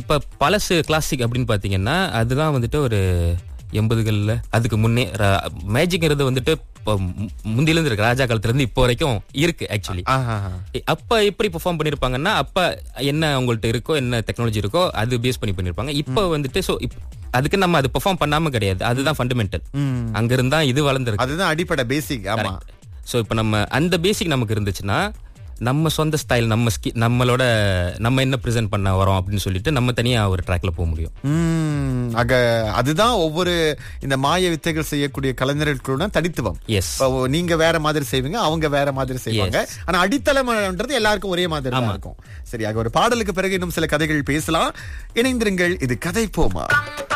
இப்ப பழசு கிளாசிக் அப்படின்னு பாத்தீங்கன்னா அதுதான் வந்துட்டு ஒரு எண்பதுகள்ல அதுக்கு முன்னே மேஜிக்ங்கிறது வந்துட்டு இப்போ மு- முந்தில இருந்து இருக்கு ராஜா காலத்துல இருந்து இப்போ வரைக்கும் இருக்கு ஆக்சுவலி ஆஹா. அப்ப எப்படி பெர்ஃபார்ம் பண்ணிருப்பாங்கன்னா அப்ப என்ன உங்கள்ட்ட இருக்கோ என்ன டெக்னாலஜி இருக்கோ அது பேஸ் பண்ணி பண்ணிருப்பாங்க இப்ப வந்துட்டு சோ அதுக்கு நம்ம அது பெர்ஃபார்ம் பண்ணாம கிடையாது அதுதான் ஃபண்டமெண்டல் அங்க இருந்தா இது வளர்ந்துருக்கு அதுதான் அடிப்படை பேசிக் ஆமா சோ இப்ப நம்ம அந்த பேசிக் நமக்கு இருந்துச்சுன்னா நம்ம சொந்த ஸ்டைல் நம்ம ஸ்கி நம்மளோட நம்ம என்ன ப்ரெசென்ட் பண்ண வரோம் அப்படின்னு சொல்லிட்டு நம்ம தனியா ஒரு ட்ராக்ல போக முடியும் உம், ஆக அதுதான் ஒவ்வொரு இந்த மாய வித்தைகள் செய்யக்கூடிய கலைஞர்களுடன் தனித்துவம் எஸ் இப்போ நீங்க வேற மாதிரி செய்வீங்க அவங்க வேற மாதிரி செய்வாங்க ஆனா அடித்தளம்ன்றது எல்லாருக்கும் ஒரே மாதிரி தான் இருக்கும் சரி ஆக ஒரு பாடலுக்கு பிறகு இன்னும் சில கதைகள் பேசலாம் இணைந்திருங்கள் இது கதை போமா